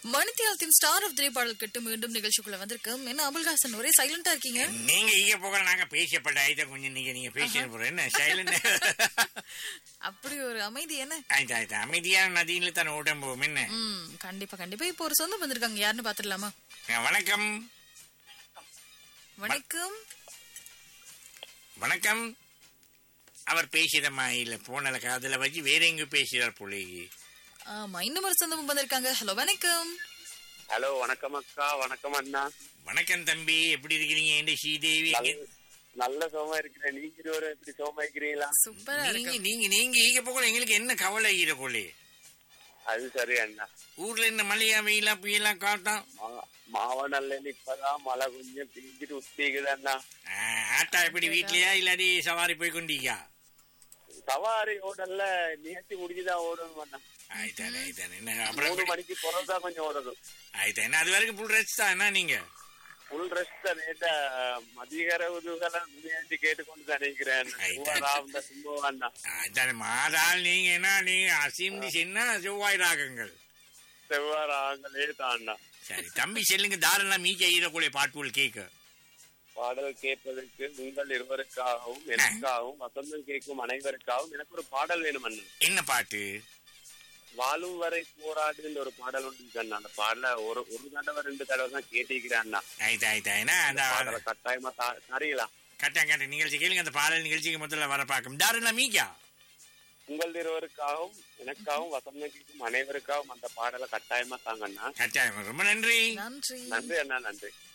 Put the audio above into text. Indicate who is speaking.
Speaker 1: மணித்தியாலத்தின் star of திரைப்பாடல் கட்டு மீண்டும் நிகழ்ச்சிக்குள்ள வந்திருக்கோம் என்ன அபுல்ஹாசன் ஒரே சைலண்டா இருக்கீங்க
Speaker 2: நீங்க ஈக போக நாங்க பேசப்பட்ட ஆயிட்ட கொஞ்சம் நீங்க நீங்க பேசிட்டு போறோம் என்ன சைலண்ட்
Speaker 1: அப்படி ஒரு அமைதி என்ன
Speaker 2: ஆயிட்டா ஆயிட்டா அமைதியான நதியில தான் ஓட்டம் போகும் என்ன
Speaker 1: ம் கண்டிப்பா கண்டிப்பா இப்போ ஒரு சொந்தம் வந்திருக்காங்க யாருன்னு பாத்துடலாமா
Speaker 2: அஹ், வணக்கம்
Speaker 1: வணக்கம்
Speaker 2: வணக்கம் அவர் பேசிடமா இல்ல போனல காதுல வச்சு வேற எங்க பேசுறார் பிள்ளைக்கு
Speaker 1: ஆமா இன்னும் ஒரு சொந்தமும் வந்திருக்காங்க ஹலோ வணக்கம்
Speaker 3: ஹலோ வணக்கம் அக்கா வணக்கம் அண்ணா
Speaker 2: வணக்கம் தம்பி எப்படி இருக்கிறீங்க என்ன ஸ்ரீதேவி
Speaker 3: நல்ல- நல்ல சோமா இருக்கிறேன் நீங்க இருவரும் எப்படி சோமா இருக்கிறீங்களா
Speaker 1: சூப்பரா
Speaker 2: நீங்க
Speaker 1: இருக்கு
Speaker 2: நீங்க நீங்க ஈக போக எங்களுக்கு என்ன கவலை ஈர கொள்ளே
Speaker 3: அது சரி அண்ணா
Speaker 2: ஊர்ல என்ன மழையா வெயிலா புயலா காட்டம்
Speaker 3: மா- மாவ நல்ல இப்பதான் மழை கொஞ்சம் பிஞ்சிட்டு உத்திக்குது அண்ணா
Speaker 2: அஹ், ஆட்டா எப்படி வீட்லயா இல்லாடி சவாரி போய் கொண்டீங்க
Speaker 3: சவாரி ஓடல நேற்று முடிஞ்சுதான் ஓடணும் அண்ணா
Speaker 2: ஆயிட்டானே ஆயிட்டானே என்ன
Speaker 3: மூணு
Speaker 2: அப்புறம்
Speaker 3: மணிக்கு பிறகுதான் கொஞ்சம் ஓடணும்
Speaker 2: ஆயிட்டா என்ன அது வரைக்கும் ஃபுல் ரெஸ்ட் தான் என்ன நீங்க
Speaker 3: ஃபுல் ரெஸ்ட் நேற்ற மதியகர உதுகெல்லாம் நேற்று கேட்டுக்கொண்டு தான் நினைக்கிறேன்
Speaker 2: ஐயா.
Speaker 3: ராவந்த சும்பவம் அண்ணா
Speaker 2: ஆயிட்டானே மாதாள் நீங்க என்ன நீங்க அசீம்னு சொன்னா செவ்வாய் ராகங்கள்
Speaker 3: செவ்வாய் ராகங்களே தான் அண்ணா
Speaker 2: சரி தம்பி செல்லுங்க தாரெல்லாம் மீக்க ஈரக்கூடிய பாட்டுகள் கேட்க
Speaker 3: பாடல் கேட்பதற்கு உங்கள் இருவருக்காகவும் எனக்காகவும் வசந்தம் கேட்கும் அனைவருக்காகவும் எனக்கு ஒரு பாடல் வேணும் அண்ணா
Speaker 2: என்ன பாட்டு
Speaker 3: வாழும் வரை போராடுன்ற ஒரு பாடல் ஒன்று இருக்கு அண்ணா அந்த பாடல ஒரு ஒரு தடவை ரெண்டு தடவை தான் கேட்டிருக்கிறேன் அண்ணா
Speaker 2: ஆயிட்டா ஆயிட்டா என்ன அந்த
Speaker 3: பாடலை கட்டாயமா தா- தரீங்களா
Speaker 2: கட்டம் கட்ட நிகழ்ச்சி கேளுங்க அந்த பாடல் நிகழ்ச்சிக்கு முதல்ல வர பார்க்கும் தாரெல்லாம் மீக்கா
Speaker 3: உங்கள் இருவருக்காகவும் எனக்காகவும் வசந்தம் கேட்கும் அனைவருக்காகவும் அந்த பாடலை கட்டாயமா தாங்க அண்ணா
Speaker 2: கட்டாயம் ரொம்ப நன்றி
Speaker 1: நன்றி
Speaker 3: நன்றி அண்ணா நன்றி